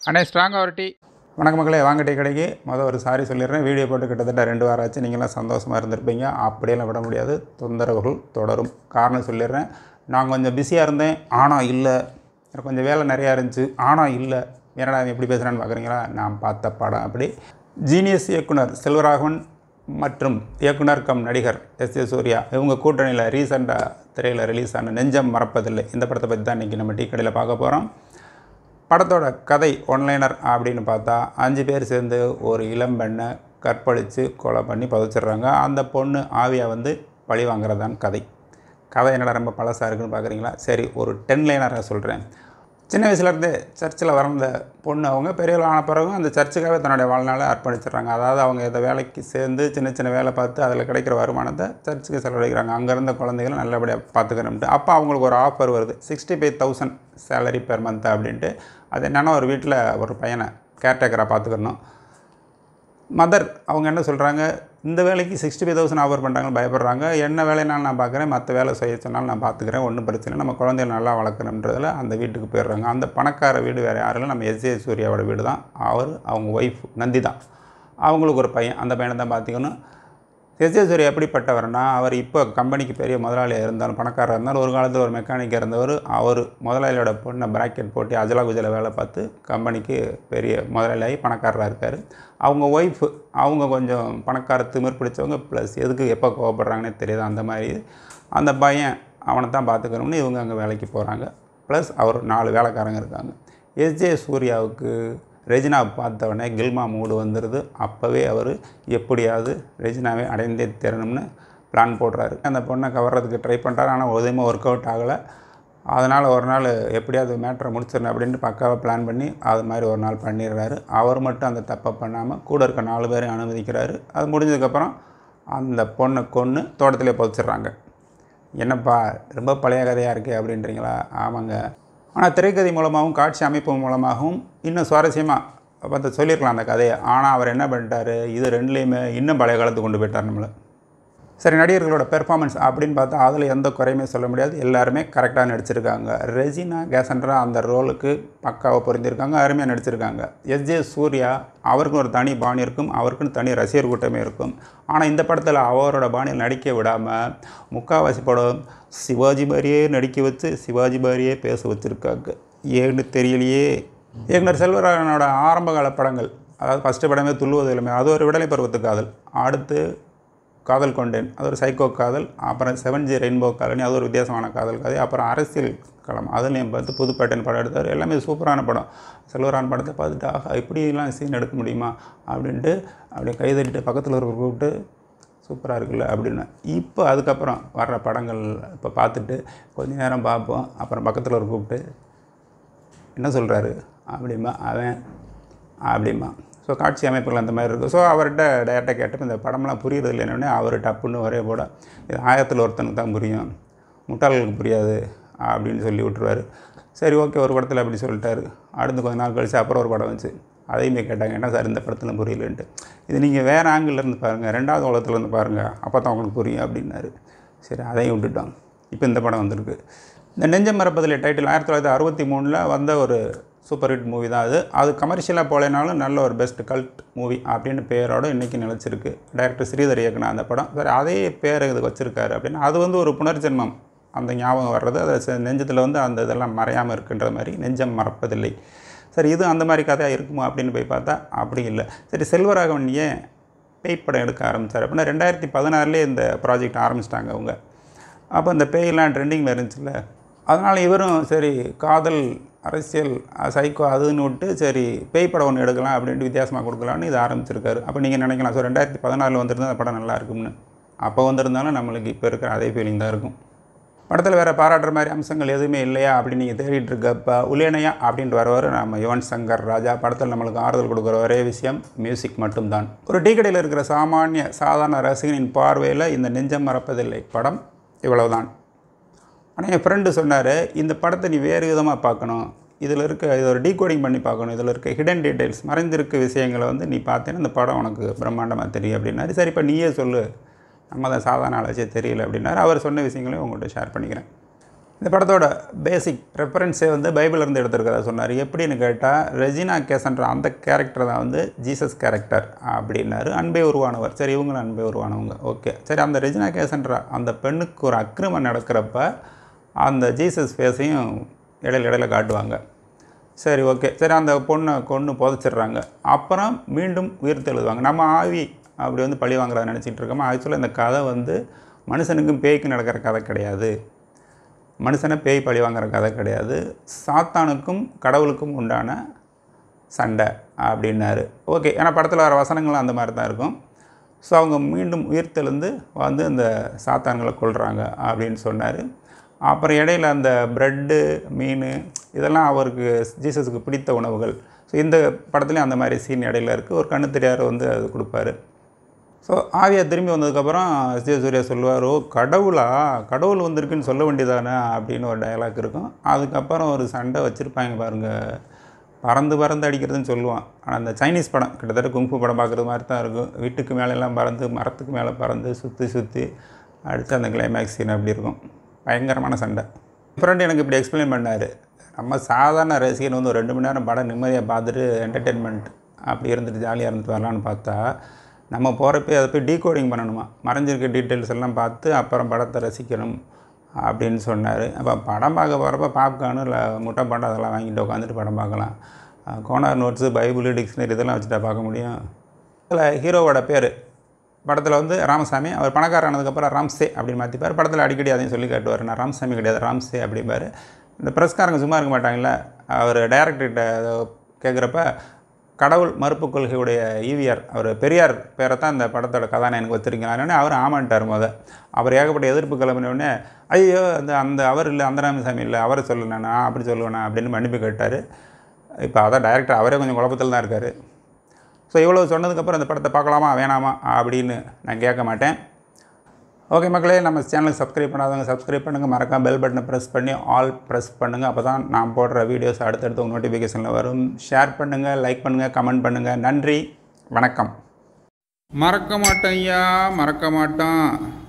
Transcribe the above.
அண்ணே ஸ்ட்ராங்காக ஒரு டீ வணக்கம் மக்களே வாங்க டீ கடைக்கு மொதல் ஒரு சாரி சொல்லிடுறேன் வீடியோ போட்டு கிட்டத்தட்ட ரெண்டு வாரம் ஆச்சு நீங்களாம் சந்தோஷமாக இருந்திருப்பீங்க அப்படியெல்லாம் விட முடியாது தொந்தரவுகள் தொடரும் காரணம் சொல்லிடுறேன் நான் கொஞ்சம் பிஸியாக இருந்தேன் ஆனால் இல்லை எனக்கு கொஞ்சம் வேலை நிறையா இருந்துச்சு ஆனால் இல்லை என்னடா இவன் எப்படி பேசுகிறான்னு பார்க்குறீங்களா நான் பார்த்த படம் அப்படி ஜீனியஸ் இயக்குனர் செல்வராகவன் மற்றும் இயக்குனர் கம் நடிகர் எஸ் ஏ சூர்யா இவங்க கூட்டணியில் ரீசெண்டாக திரையில் ரிலீஸ் ஆன நெஞ்சம் மறப்பதில்லை இந்த படத்தை பற்றி தான் இன்றைக்கி நம்ம டீ கடையில் பார்க்க போகிறோம் படத்தோட கதை ஒன்லைனர் அப்படின்னு பார்த்தா அஞ்சு பேர் சேர்ந்து ஒரு இளம்பெண்ணை கற்பழித்து கொலை பண்ணி புதைச்சிடுறாங்க அந்த பொண்ணு ஆவியா வந்து பழி வாங்குறதான் கதை கதை என்னடா ரொம்ப பழசாக இருக்குன்னு பார்க்குறீங்களா சரி ஒரு டென் லைனராக சொல்கிறேன் சின்ன வயசுலேருந்தே சர்ச்சில் வளர்ந்த பொண்ணு அவங்க பெரியவள் ஆன பிறகு அந்த சர்ச்சுக்காகவே தன்னுடைய வாழ்நாளை அர்ப்பணிச்சிடுறாங்க அதாவது அவங்க இதை வேலைக்கு சேர்ந்து சின்ன சின்ன வேலை பார்த்து அதில் கிடைக்கிற வருமானத்தை சர்ச்சுக்கு செலவழிக்கிறாங்க அங்கே இருந்த குழந்தைகளை நல்லபடியாக பார்த்துக்கிறோம்ட்டு அப்போ அவங்களுக்கு ஒரு ஆஃபர் வருது sixty five thousand salary per month அப்படின்ட்டு அது என்னென்னா ஒரு வீட்டில் ஒரு பையனை கேர்டேக்கராக பார்த்துக்கணும் மதர் அவங்க என்ன சொல்கிறாங்க இந்த வேலைக்கு சிக்ஸ்டி ஃபைவ் தௌசண்ட் ஆஃபர் பண்ணுறாங்க பயப்படுறாங்க என்ன வேலைனாலும் நான் பார்க்குறேன் மற்ற வேலை செய்ய சொன்னாலும் நான் பார்த்துக்கிறேன் ஒன்றும் பிரச்சனை இல்லை. நம்ம குழந்தைய நல்லா வளர்க்கணுன்றதில் அந்த வீட்டுக்கு போயிடுறாங்க அந்த பணக்கார வீடு வேறு யாரும் இல்லை நம்ம எஸ்ஏ சூர்யாவோட வீடு தான் அவர் அவங்க ஒய்ஃப் நந்தி தான் அவங்களுக்கு ஒரு பையன் அந்த பையனை தான் பார்த்திக்கணும் எஸ்ஏ சூர்யா எப்படிப்பட்டவர்னா அவர் இப்போ கம்பெனிக்கு பெரிய முதலாளியாக இருந்தாலும் பணக்காரர் இருந்தாலும் ஒரு காலத்தில் ஒரு மெக்கானிக்காக இருந்தவர் அவர் முதலாளியோட பொண்ணை பிராக்கெட் போட்டு அஜலா குஜல வேலை பார்த்து கம்பெனிக்கு பெரிய முதலாளியாகி பணக்காரராக இருக்கார் அவங்க ஒய்ஃப் அவங்க கொஞ்சம் பணக்கார திமிர் பிடிச்சவங்க ப்ளஸ் எதுக்கு எப்போ கோவப்படுறாங்கன்னே தெரியாது அந்த மாதிரி அந்த பையன் அவனை தான் பார்த்துக்கணும்னு இவங்க அங்கே வேலைக்கு போகிறாங்க ப்ளஸ் அவர் நாலு வேலைக்காரங்க இருக்காங்க எஸ்ஜே சூர்யாவுக்கு ரெஜினா பார்த்த உடனே கில்மா மூடு வந்துடுது அப்போவே அவர் எப்படியாவது ரெஜினாவை அடைந்தே தரணும்னு பிளான் போடுறாரு அந்த பொண்ணை கவர்றதுக்கு ட்ரை பண்ணுறாரு ஆனால் உதயமாக ஒர்க் அவுட் ஆகலை அதனால் ஒரு நாள் எப்படியாவது மேட்ரை முடிச்சிடணும் அப்படின்ட்டு பக்காவாக பிளான் பண்ணி அது மாதிரி ஒரு நாள் பண்ணிடுறாரு அவர் மட்டும் அந்த தப்பை பண்ணாமல் கூட இருக்க நாலு பேரையும் அனுமதிக்கிறாரு அது முடிஞ்சதுக்கப்புறம் அந்த பொண்ணை கொன்று தோட்டத்திலே புதைச்சிடுறாங்க என்னப்பா ரொம்ப பழைய கதையாக இருக்குது அப்படின்றீங்களா ஆமாங்க ஆனால் திரைக்கதை மூலமாகவும் காட்சி அமைப்பு மூலமாகவும் இன்னும் சுவாரஸ்யமாக பார்த்து சொல்லியிருக்கலாம் அந்த கதையை ஆனால் அவர் என்ன பண்ணிட்டாரு இது ரெண்டுலேயுமே இன்னும் பழைய காலத்துக்கு கொண்டு போயிட்டார் நம்மளை சரி நடிகர்களோட பெர்ஃபார்மன்ஸ் அப்படின்னு பார்த்தா அதில் எந்த குறையுமே சொல்ல முடியாது எல்லாருமே கரெக்டாக நடிச்சிருக்காங்க ரெஜினா கேசண்ட்ரா அந்த ரோலுக்கு பக்காவாக பொருந்திருக்காங்க அருமையாக நடிச்சிருக்காங்க எஸ்ஜே சூர்யா அவருக்கும் ஒரு தனி பாணி இருக்கும் அவருக்குன்னு தனி ரசிகர் கூட்டமே இருக்கும் ஆனால் இந்த படத்தில் அவரோட பாணியில் நடிக்க விடாமல் முக்காவாசி படம் சிவாஜி மாதிரியே நடிக்க வச்சு சிவாஜி மாதிரியே பேச வச்சுருக்காங்க ஏன்னு தெரியலையே இயக்குனர் செல்வராகவனோட ஆரம்பகால படங்கள் அதாவது ஃபஸ்ட்டு படமே துள்ளுவது இளமை அது ஒரு விடலை பருவத்து காதல் அடுத்து காதல் கொண்டேன் அது ஒரு சைக்கோ காதல் அப்புறம் செவன் ஜி ரெயின்போ காலனி அது ஒரு வித்தியாசமான காதல் கதை அப்புறம் அரசியல் களம் அதுலேயும் பார்த்து புதுப்பேட்டன் படம் எடுத்தார் எல்லாமே சூப்பரான படம் செல்வரான் படத்தை பார்த்துட்டு ஆஹா இப்படிலாம் சீன் எடுக்க முடியுமா அப்படின்ட்டு அப்படியே கைதட்டிட்டு பக்கத்தில் ஒரு கூப்பிட்டு சூப்பராக இருக்குல்ல அப்படின்னு இப்போ அதுக்கப்புறம் வர்ற படங்கள் இப்போ பார்த்துட்டு கொஞ்ச நேரம் பார்ப்போம் அப்புறம் பக்கத்தில் ஒரு கூப்பிட்டு என்ன சொல்கிறாரு அப்படிம்பா அவன் அப்படிம்பா ஸோ காட்சி அமைப்புகள் அந்த மாதிரி இருக்குது ஸோ அவர்கிட்ட டேரெக்டாக கேட்டப்போ இந்த படம்லாம் புரியுறது இல்லை என்னென்னே அவர் டப்புன்னு ஒரே போட இது ஆயிரத்தில் ஒருத்தனுக்கு தான் புரியும் முட்டாள்களுக்கு புரியாது அப்படின்னு சொல்லி விட்டுருவார் சரி ஓகே ஒரு படத்தில் அப்படி சொல்லிட்டாரு அடுத்து கொஞ்ச நாள் கழிச்சு அப்புறம் ஒரு படம் வந்துச்சு அதையுமே கேட்டாங்க என்ன சார் இந்த படத்தில் புரியலன்ட்டு இது நீங்கள் வேறு ஆங்கிள் இருந்து பாருங்கள் ரெண்டாவது உலகத்துலேருந்து பாருங்கள் அப்போ தான் உங்களுக்கு புரியும் அப்படின்னாரு சரி அதையும் விட்டுட்டோம் இப்போ இந்த படம் வந்திருக்கு இந்த நெஞ்சம் மறப்பதில் டைட்டில் ஆயிரத்தி தொள்ளாயிரத்தி அறுபத்தி மூணில் வந்த ஒரு சூப்பர் ஹிட் மூவி தான் அது அது கமர்ஷியலாக போலேனாலும் நல்ல ஒரு பெஸ்ட் கல்ட் மூவி அப்படின்னு பேரோட இன்றைக்கி நிலச்சிருக்கு டைரக்டர் ஸ்ரீதர் இயக்குன அந்த படம் சரி அதே பேர் இதுக்கு வச்சுருக்காரு அப்படின்னு அது வந்து ஒரு புனர்ஜென்மம் அந்த ஞாபகம் வர்றது அது செ- நெஞ்சத்தில் வந்து அந்த இதெல்லாம் மறையாமல் இருக்குன்ற மாதிரி நெஞ்சம் மறப்பதில்லை சரி இது அந்த மாதிரி கதையாக இருக்குமா அப்படின்னு போய் பார்த்தா அப்படி இல்லை சரி செல்வராகவன் ஏன் பேய் படம் எடுக்க ஆரம்பித்தார் அப்படின்னா ரெண்டாயிரத்தி பதினாறுலேயே இந்த ப்ராஜெக்ட் ஆரம்பிச்சிட்டாங்க அவங்க அப்போ இந்த பேயெல்லாம் ட்ரெண்டிங்கில் இருந்துச்சுல்ல அதனால் இவரும் சரி காதல் அரசியல் அஹ், சைக்கோ அதுன்னு விட்டு சரி பேய் படம் ஒன்று எடுக்கலாம் அப்படின்ட்டு வித்தியாசமாக கொடுக்கலான்னு இது ஆரம்பிச்சிருக்காரு அப்போ நீங்கள் நினைக்கலாம் ஸோ ரெண்டாயிரத்தி பதினாலில் வந்திருந்தா அந்த படம் நல்லா இருக்கும்னு அப்போ வந்திருந்தாலும் நம்மளுக்கு இப்போ இருக்கிற அதே ஃபீலிங் தான் இருக்கும் படத்தில் வேறு பாராட்டுற மாதிரி அம்சங்கள் எதுவுமே இல்லையா அப்படின்னு நீங்கள் தேடிட்டு இருக்கப்ப உலேனையா அப்படின்ட்டு வரவர் நம்ம யுவன் சங்கர் ராஜா படத்தில் நம்மளுக்கு ஆறுதல் கொடுக்குற ஒரே விஷயம் மியூசிக் மட்டும்தான் ஒரு டீ கடையில் இருக்கிற சாமானிய சாதாரண ரசிகனின் பார்வையில் இந்த நெஞ்சம் மறப்பதில்லை படம் இவ்வளவுதான் ஆனால் என் ஃப்ரெண்டு சொன்னார் இந்த படத்தை நீ வேறு விதமாக பார்க்கணும் இதில் இருக்க இது ஒரு டீகோடிங் பண்ணி பார்க்கணும் இதில் இருக்க ஹிடன் டீட்டெயில்ஸ் மறைந்திருக்க விஷயங்களை வந்து நீ பார்த்தேன்னா இந்த படம் உனக்கு பிரம்மாண்டமாக தெரியும் அப்படின்னாரு சரி இப்போ நீயே சொல்லு நம்ம தான் சாதாரண ஆளாச்சே தெரியல அப்படின்னாரு அவர் சொன்ன விஷயங்களையும் உங்கள்கிட்ட ஷேர் பண்ணிக்கிறேன் இந்த படத்தோட பேசிக் ரெஃபரன்ஸே வந்து பைபிளிலேருந்து எடுத்திருக்கதா சொன்னார் எப்படின்னு கேட்டால் ரெஜினா கேசன்ற அந்த கேரக்டர் தான் வந்து ஜீசஸ் கேரக்டர் அப்படின்னாரு அன்பே உருவானவர் சரி இவங்களும் அன்பே உருவானவங்க ஓகே சரி அந்த ரெஜினா கேசன்ற அந்த பெண்ணுக்கு ஒரு அக்கிரமம் நடக்கிறப்ப அந்த ஜீசஸ் ஃபேஸையும் இடையில இடையில காட்டுவாங்க சரி ஓகே சரி அந்த பொண்ணை கொன்று புதைச்சிடுறாங்க அப்புறம் மீண்டும் உயிர் தெழுதுவாங்க நம்ம ஆவி அப்படி வந்து பழி வாங்குறத நினச்சிட்டு இருக்கோமா ஆக்சுவலாக இந்த கதை வந்து மனுஷனுக்கும் பேய்க்கும் நடக்கிற கதை கிடையாது மனுஷனை பேய் பழி வாங்குற கதை கிடையாது சாத்தானுக்கும் கடவுளுக்கும் உண்டான சண்டை அப்படின்னாரு ஓகே ஏன்னா படத்தில் வர வசனங்களும் அந்த மாதிரி தான் இருக்கும் ஸோ அவங்க மீண்டும் உயிர்த்தெழுந்து வந்து அந்த சாத்தான்களை கொள்கிறாங்க அப்படின்னு சொன்னார் அப்புறம் இடையில அந்த ப்ரெட்டு மீன் இதெல்லாம் அவருக்கு ஜீசஸுக்கு பிடித்த உணவுகள் ஸோ இந்த படத்துலேயும் அந்த மாதிரி சீன் இடையில இருக்குது ஒரு கண்ணு தெரியாத வந்து அது கொடுப்பாரு ஸோ ஆவியா திரும்பி வந்ததுக்கப்புறம் எஸ் ஜே சூர்யா சொல்லுவார் ஓ கடவுளா கடவுள் வந்திருக்குன்னு சொல்ல வேண்டியதானே அப்படின்னு ஒரு டயலாக் இருக்கும் அதுக்கப்புறம் ஒரு சண்டை வச்சுருப்பாங்க பாருங்கள் பறந்து பறந்து அடிக்கிறதுன்னு சொல்லுவான் ஆனால் அந்த சைனீஸ் படம் கிட்டத்தட்ட குங்ஃபு படம் பார்க்குறது மாதிரி தான் இருக்கும் வீட்டுக்கு மேலெல்லாம் பறந்து மரத்துக்கு மேலே பறந்து சுற்றி சுற்றி அடித்து அந்த கிளைமேக்ஸ் சீன் அப்படி இருக்கும் பயங்கரமான சண்டை ஃப்ரெண்டு எனக்கு இப்படி எக்ஸ்பிளைன் பண்ணார் நம்ம சாதாரண ரசிகன் வந்து ஒரு ரெண்டு மணி நேரம் படம் நிம்மதியாக பார்த்துட்டு என்டர்டெயின்மெண்ட் அப்படி இருந்துட்டு ஜாலியாக இருந்துட்டு வரலான்னு பார்த்தா நம்ம போகிறப்ப அதை போய் டீகோடிங் பண்ணணுமா மறைஞ்சிருக்க டீட்டெயில்ஸ் எல்லாம் பார்த்து அப்புறம் படத்தை ரசிக்கணும் அப்படின்னு சொன்னார் அப்போ படம் பார்க்க போகிறப்ப பாப்கார்னு இல்லை முட்டை பண்டம் அதெல்லாம் வாங்கிட்டு உட்காந்துட்டு படம் பார்க்கலாம் கோனார் நோட்ஸு பைபிள் டிக்ஷனரி இதெல்லாம் வச்சுட்டா பார்க்க முடியும் அதில் ஹீரோவோட பேர் படத்தில் வந்து ராமசாமி அவர் பணக்காரர் ஆனதுக்கப்புறம் ராம்சே அப்படின்னு மாற்றிப்பார் படத்தில் அடிக்கடி அதையும் சொல்லி காட்டுவார் நான் ராமசாமி கிடையாது ராம்சே அப்படிம்பார் இந்த பிரஸ்காரங்க சும்மா இருக்க மாட்டாங்களே அவர் டைரக்டர்கிட்ட கேட்குறப்ப கடவுள் மறுப்பு கொள்கையுடைய ஈவிஆர் அவர் பெரியார் பேரை தான் இந்த படத்தோட கதாநாயகனுக்கு வச்சுருக்கீங்களானே அவர் ஆமான்ட்டார் முத அவர் ஏகப்பட்ட எதிர்ப்பு கிளம்பினோடனே ஐயோ அந்த அந்த அவர் இல்லை அந்த ராமசாமி இல்லை அவரை சொல்லுண்ணா நான் அப்படி சொல்லுவேண்ணா அப்படின்னு மன்னிப்பு கேட்டார் இப்போ அதான் டைரக்டர் அவரே கொஞ்சம் குழப்பத்தில் தான் இருக்கார் ஸோ இவ்வளோ சொன்னதுக்கப்புறம் இந்த படத்தை பார்க்கலாமா வேணாமா அப்படின்னு நான் கேட்க மாட்டேன் ஓகே மக்களே நம்ம சேனலுக்கு சப்ஸ்கிரைப் பண்ணாதவங்க சப்ஸ்கிரைப் பண்ணுங்கள் மறக்காம பெல் பட்டனை ப்ரெஸ் பண்ணி ஆல் ப்ரெஸ் பண்ணுங்கள் அப்போ தான் நான் போடுற வீடியோஸ் அடுத்தடுத்து உங்கள் நோட்டிஃபிகேஷனில் வரும் ஷேர் பண்ணுங்கள் லைக் பண்ணுங்கள் கமெண்ட் பண்ணுங்கள் நன்றி வணக்கம் மறக்க மாட்டோம் ஐயா மறக்க மாட்டோம்